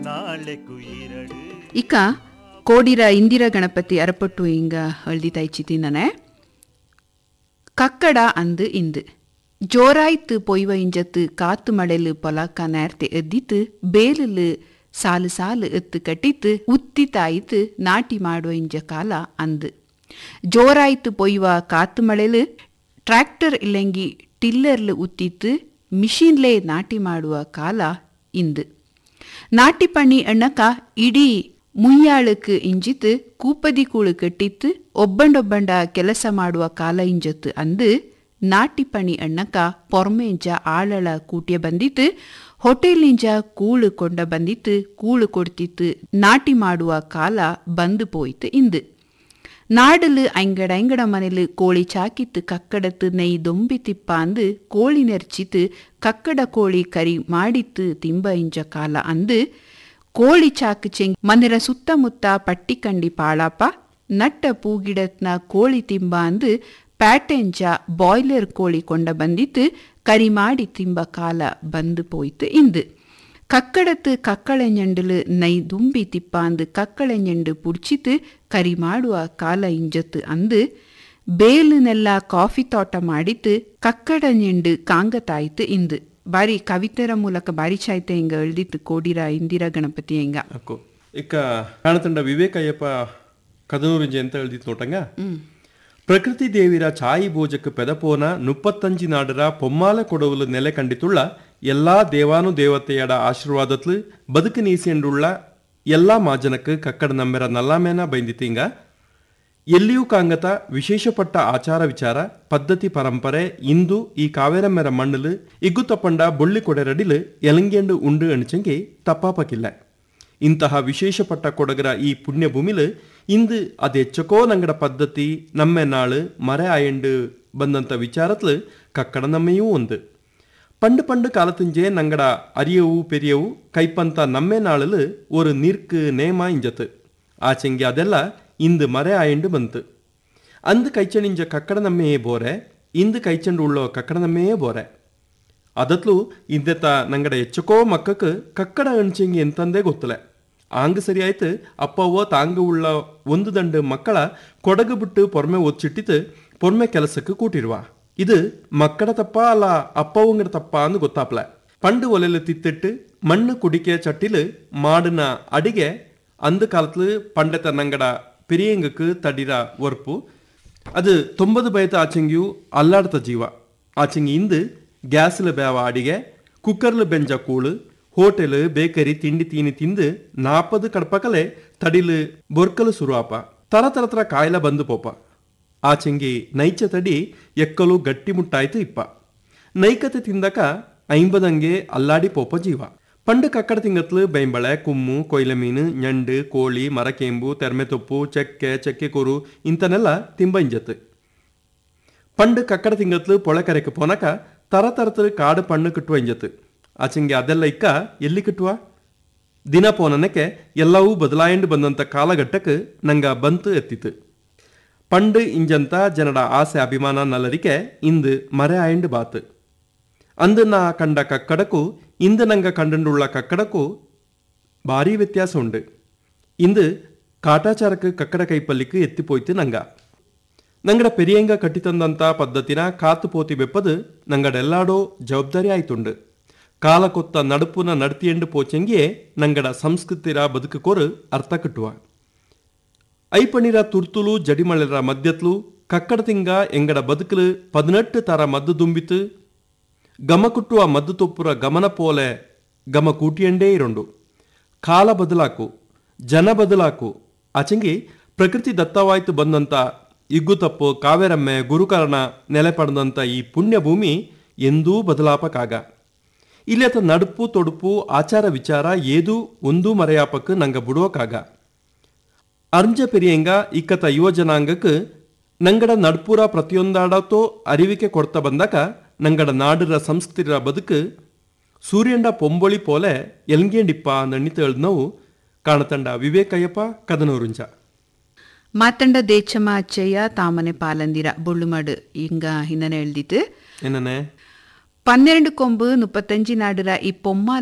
ನಾಳೆಕು ಈರಡು ಇಕ ಕೋಡಿರ ಇಂದಿರ ಗಣಪತಿ ಅರಪಟ್ಟು ಇಂಗ ಹಳ್ದಿ ತೈಚಿ ತಿನ್ನನೆ ಕಕ್ಕಡ ಅಂದು ಇಂದು ಜೋರಾಯ್ತು பொய்வ இஞ்சத்து காத்து மடலு பொலாக்கா நேரத்தை எத்தித்து ಬೇಲಲು ಸಾಲು ಸಾಲು ಎತ್ತು ಕಟ್ಟಿತ್ತು ಉತ್ತಿತಾಯಿತು ನಾಟಿ ಮಾಡುವ ಇಂಜ ಕಾಲ ಅಂದು ಜೋರಾಯ್ತು பொய்வ ಕಾತು ಮಳೆಲು ಟ್ರ್ಯಾಕ್ಟರ್ ಇಲ್ಲಂಗಿ ಟಿಲ್ಲರ್ಲು ಉತ್ತಿತ್ತು ಮಿಷಿನ್ಲೇ ನಾಟಿ ಮಾಡುವ ಕಾಲ ಇಂದು ನಾಟಿ ಪಣಿ ಎಣ್ಣಕ ಇಡೀ ಮುಯ್ಯಾಳಕ್ಕೆ ಇಂಜಿತ್ತು ಕೂಪದಿ ಕೂಳು ಕಟ್ಟಿತ್ತು ಒಬ್ಬಂಡೊಬ್ಬಂಡ ಕೆಲಸ ಮಾಡುವ ಕಾಲ ಇಂಜತ್ತು ಅಂದು ನಾಟಿ ಪಣಿ ಎಣ್ಣಕ ಪೊರ್ಮೆಂಜ ಆಳಳ ಕೂಟ್ಯ ಬಂದಿತ್ತು ಹೋಟೆಲ್ನಿಂಜ ಕೂಳು ಕೊಂಡ ಬಂದಿತ್ತು ಕೂಳು ಕೊಡ್ತಿತ್ತು ನಾಟಿ ಮಾಡುವ ಕಾಲ ಬಂದು போயித்து ಇಂದು நாடுலு ஐங்கட ஐங்கட மனைலு கோழி சாக்கித்து கக்கடத்து நெய் ದೊಂಬಿ ತಿಪ್ಪಾಂದು ಕೋಳಿ ನೆರ್ಚಿತು ಕಕ್ಕಡ ಕೋಳಿ ಕರಿ ಮಾಡಿತ್ತು ತಿಂಬ ಇಂಜ ಕಾಲ ಅಂದು ಕೋಳಿ ಚಾಕು ಚೆಂಗ್ ಮನೆರ ಸುತ್ತಮುತ್ತ ಪಟ್ಟಿ ಕಂಡಿ ಪಾಳಾಪ ನಟ್ಟ ಪೂಗಿಡತ್ನ ಕೋಳಿ ತಿಂಬ ಅಂದು ಪ್ಯಾಟೆಂಜ ಬಾಯ್ಲರ್ ಕೋಳಿ ಕೊಂಡ ಬಂದಿತ್ತು ಕರಿ ಮಾಡಿ ತಿಂಬ ಕಾಲ ಬಂದು போயிತು ಇಂದು ಕಕ್ಕಡத்து ಕಕ್ಕಳೆഞ്ഞಂಡಲು ನೈ ದುಂಬಿ ತಿಪ್ಪಾಂದು ಕಕ್ಕಳೆഞ്ഞಂಡು ಪುಡ್ಚಿತು ಕರಿ ಮಾಡುವ ಕಾಲ ಇಂಜತ್ತು ಅಂದು ಬೇಲುನೆಲ್ಲ ಕಾಫಿ ತೋಟ ಮಾಡಿತ್ತು ಕಕ್ಕಡഞ്ഞಂಡು ಕಾಂಗತಾಯ್ತು ಇಂದು ಬಾರಿ ಕವಿತೆರ ಮೂಲಕ ಬಾರಿ ಚಾಯ್ತೆ ಹಿಂಗ ಎಳ್ದಿತ್ತು ಕೋಡಿರ ಇಂದಿರಾ ಗಣಪತಿ ಹಿಂಗ ಅಕ್ಕು ಇಕ್ಕ ಕಾಣತಂಡ ವಿವೇಕ ಅಯ್ಯಪ್ಪ ಕದನೂರಿಂಜೆ ಅಂತ ಹೇಳ್ದಿತ್ತು ನೋಟಂಗ ಪ್ರಕೃತಿ ದೇವಿರ ಛಾಯಿ ಭೋಜಕ್ಕೆ ಪೆದಪೋನ ಮುಪ್ಪತ್ತಂಜಿ ನಾಡರ ಪೊಮ್ಮಾಲ ಕೊಡವಲು ನೆಲೆ ಕಂಡಿತುಳ್ಳ ಎಲ್ಲಾ ದೇವಾನು ದೇವತೆಯಡ ಆಶೀರ್ವಾದತ್ಲು ಬದುಕು ನೀಸಿಯಂಡುಳ್ಳ ಎಲ್ಲಾ ಮಾಜನಕ್ಕೆ ಕಕ್ಕಡ ನಮ್ಮೆರ ನಲ್ಲಾಮೇನ ಬೈಂದಿತಿಂಗ ಎಲ್ಲಿಯೂ ಕಾಂಗತ ವಿಶೇಷಪಟ್ಟ ಆಚಾರ ವಿಚಾರ ಪದ್ಧತಿ ಪರಂಪರೆ ಇಂದು ಈ ಕಾವೇರಮ್ಮೆರ ಮಣ್ಣಲು ಇಗ್ಗುತ್ತಪ್ಪಂಡ ಬೊಳ್ಳಿ ಕೊಡೆರಡಿಲು ಎಲಂಗೆಂಡು ಉಂಡು ಅಣಿಚಂಗೆ ತಪ್ಪಾಪಕ್ಕಿಲ್ಲ ಇಂತಹ ವಿಶೇಷಪಟ್ಟ ಕೊಡಗರ ಈ ಪುಣ್ಯ ಭೂಮಿಲು ಇಂದು ಅದೆಚ್ಚಕೋ ನಂಗಡ ಪದ್ಧತಿ ನಮ್ಮೆ ನಾಳು ಮರೆ ಆಯಂಡು ಬಂದಂತ ವಿಚಾರತ್ಲು ಕಕ್ಕಡ ನಮ್ಮೆಯೂ ಒಂದು பண்டு பண்டு காலத்துஞ்சே நங்கட அரியவு பெரியவு கைப்பந்த நம்மே நாளில் ஒரு நீர்க்கு நேமா இஞ்சத்து ஆச்செங்கி ಅದೆಲ್ಲ ಇಂದು ಮರೆ ಆಯಂಡು ಬಂತು ಅಂದು ಕೈಚಣಿಂಜ ಕಕ್ಕಡ ನಮ್ಮೆಯೇ ಬೋರೆ ಇಂದು ಕೈಚಂಡು ಉಳ್ಳೋ ಕಕ್ಕಡ ನಮ್ಮೆಯೇ ಬೋರೆ ಅದತ್ಲು ಇಂದೆತ್ತ ನಂಗಡ ಎಚ್ಚಕೋ ಮಕ್ಕಕ್ಕೆ ಕಕ್ಕಡ ಅಣ್ಚೆಂಗಿ ಎಂತಂದೇ ಗೊತ್ತಲೆ ಆಂಗ ಸರಿ ಆಯ್ತು ಅಪ್ಪವ್ವ ತಾಂಗ ಉಳ್ಳ ಒಂದು ದಂಡು ಮಕ್ಕಳ ಕೊಡಗು ಬಿಟ್ಟು ಪೊರ್ಮೆ ಒಚ್ಚಿಟ್ಟಿತು ಪೊರ್ಮೆ ಕೆಲಸಕ್ಕೆ ಕೂಟಿರುವ ಇದು ಮಕ್ಕಳ ತಪ್ಪ ಅಲ್ಲ ಅಪ್ಪವಂಗಡ ತಪ್ಪ ಅಂದು ಗೊತ್ತಾಪ್ಲ ಪಂಡು ಒಲೆಲು ತಿತ್ತಿಟ್ಟು ಮಣ್ಣು ಕುಡಿಕೆ ಚಟ್ಟಿಲು ಮಾಡಿನ ಅಡಿಗೆ அந்த காலத்துல பண்டத்த நங்கட பெரியங்களுக்கு தடிர ஒர்ப்பு அது ತೊಂಬದು ಬಯತ ಆಚೆಂಗಿಯು ಅಲ್ಲಾಡ್ತ ಜೀವ ಆಚೆಂಗಿ ಇಂದು ಗ್ಯಾಸ್ಲ ಬೇವ ಅಡಿಗೆ ಕುಕ್ಕರ್ಲು ಬೆಂಜ ಕೂಳು ಹೋಟೆಲ್ ಬೇಕರಿ ತಿಂಡಿ ತೀನಿ ತಿಂದು ನಾಪದು ಕಡ್ಪಕಲೆ ತಡಿಲು ಬೊರ್ಕಲು ಸುರುವಾಪ ತರ ತರ ತರ ಕಾಯಿಲೆ ಬಂದು ಪೋಪ ಆಚೆಂಗಿ ನೈಚ ತಡಿ ಎಕ್ಕಲು ಗಟ್ಟಿ ಮುಟ್ಟಾಯ್ತು ಇಪ್ಪ ನೈಕತೆ ತಿಂದಕ ಐಂಬದಂಗೆ ಅಲ್ಲಾಡಿ ಪೋಪ ಜೀವ ಪಂಡು ಕಕ್ಕಡ ತಿಂಗತ್ಲು ಬೈಂಬಳೆ ಕುಮ್ಮು ಕೊಯ್ಲ ಮೀನು ñಂಡು ಕೋಳಿ ಮರಕೇಂಬು ತೆರ್ಮೆತೊಪ್ಪು ಚೆಕ್ಕೆ ಚೆಕ್ಕೆ ಕೂರು ಇಂತನೆಲ್ಲ ತಿಂಬ ಇಂಜತ್ತು ಪಂಡು ಕಕ್ಕಡ ತಿಂಗತ್ಲು ಪೊಳೆ ಕರೆಕ್ಕೆ ಪೋನಕ ತರ ತರತರ ಕಾಡು ಪಣ್ಣು ಕಿಟ್ಟುವ ಇಂಜತ್ತು ಆಚೆಂಗೆ ಅದೆಲ್ಲ ಇಕ್ಕ ಎಲ್ಲಿ ಕಿಟ್ಟುವ ದಿನ ಪೋನನಕ್ಕೆ ಎಲ್ಲವೂ ಬದಲಾಯಂಡು ಬಂದಂತ ಕಾಲಘಟ್ಟಕ್ಕೆ ನಂಗ ಬಂತು ಎತ್ತಿತು ಪಂಡು ಇಂಜಂತ ಜನಡ ಆಸೆ ಅಭಿಮಾನ ನಲ್ಲರಿಕೆ ಇಂದು ಮರೆ ಆಯಂಡು ಬಾತು ಅಂದು ನಾ ಕಂಡ ಕಕ್ಕಡಕ್ಕೂ ಇಂದು ನಂಗ ಕಂಡುಳ್ಳ ಕಕ್ಕಡಕ್ಕೂ ಭಾರಿ ವ್ಯತ್ಯಾಸ ಉಂಡು ಇಂದು ಕಾಟಾಚಾರಕ್ಕೆ ಕಕ್ಕಡ ಕೈಪಲ್ಲಿக்கு ಎತ್ತಿ போய்த்து ನಂಗ ನಂಗಡ ಪೆರಿಯಂಗ ಕಟ್ಟಿತಂದಂತ ಪದ್ಧತಿನ ಕಾತು ಪೋತಿ ಬೆಪ್ಪದು ನಂಗಡ ಎಲ್ಲಾಡೋ ಜವಾಬ್ದಾರಿ ಆಯ್ತುಂಡು ಕಾಲ ಕೊತ್ತ ನಡುಪುನ ನಡ್ತಿಯಂಡು ಪೋಚಂಗಿಯೇ ನಂಗಡ ಸಂಸ್ಕೃತಿರ ಬದುಕುಕೋರು ಅರ್ಥ ಕಟ್ಟುವ ಐಪಣಿರ ತುರ್ತುಲು ಜಡಿಮಳೆರ ಮಧ್ಯತ್ಲು ಕಕ್ಕಡ ತಿಂಗ ಎಂಗಡ ಬದುಕಲು ಪದಿನೆಟ್ಟು ತರ ಮದ್ದು ದುಂಬಿತು ಗಮ ಕುಟ್ಟುವ ಮದ್ದು ತೊಪ್ಪುರ ಗಮನ ಪೋಲೆ ಗಮ ಕೂಟಿಯಂಡೇ ಇರೊಂಡು ಕಾಲ ಬದಲಾಕು ಜನ ಬದಲಾಕು ಆಚೆಂಗಿ ಪ್ರಕೃತಿ ದತ್ತವಾಯ್ತು ಬಂದಂತ ಇಗ್ಗುತಪ್ಪು ಕಾವೇರಮ್ಮೆ ಗುರುಕರಣ ನೆಲೆ ಪಡೆದಂತ ಈ ಪುಣ್ಯ ಭೂಮಿ ಎಂದೂ ಬದಲಾಪಕ್ಕಾಗ ಇಲ್ಲತ ನಡುಪು ತೊಡುಪು ಆಚಾರ ವಿಚಾರ ಏದೂ ಒಂದೂ ಮರೆಯಾಪಕ್ಕೆ ನಂಗ ಬಿಡುವಕ್ಕಾಗ ಅರ್ಜ ಪೆರಿಯಂಗ ಇಕ್ಕತ ಯುವ ಜನಾಂಗಕ್ಕೆ ನಂಗಡ ನಡ್ಪುರ ಪ್ರತಿಯೊಂದಾಡತೋ ಅರಿವಿಕೆ ಕೊಡ್ತಾ ಬಂದಾಗ ನಂಗಡ ನಾಡರ ಸಂಸ್ಕೃತಿರ ಬದುಕು ಸೂರ್ಯಂಡ ಪೊಂಬೊಳಿ ಪೋಲೆ ಎಲ್ಗೇಂಡಿಪ್ಪ ನಣ್ಣಿತ ನಾವು ಕಾಣತಂಡ ವಿವೇಕಯ್ಯಪ್ಪ ಕದನೂರುಂಜ ಮಾತಂಡ ದೇಚಮ ಅಚ್ಚಯ್ಯ ತಾಮನೆ ಪಾಲಂದಿರ ಬೊಳ್ಳುಮಾಡು ಹಿಂಗ ಹಿಂದನೆ ಎಳ್ದಿತ್ತು ಏನನೆ பன்னிரண்டு கொம்பு முப்பத்தஞ்சு நாடுற இப்பொம்மா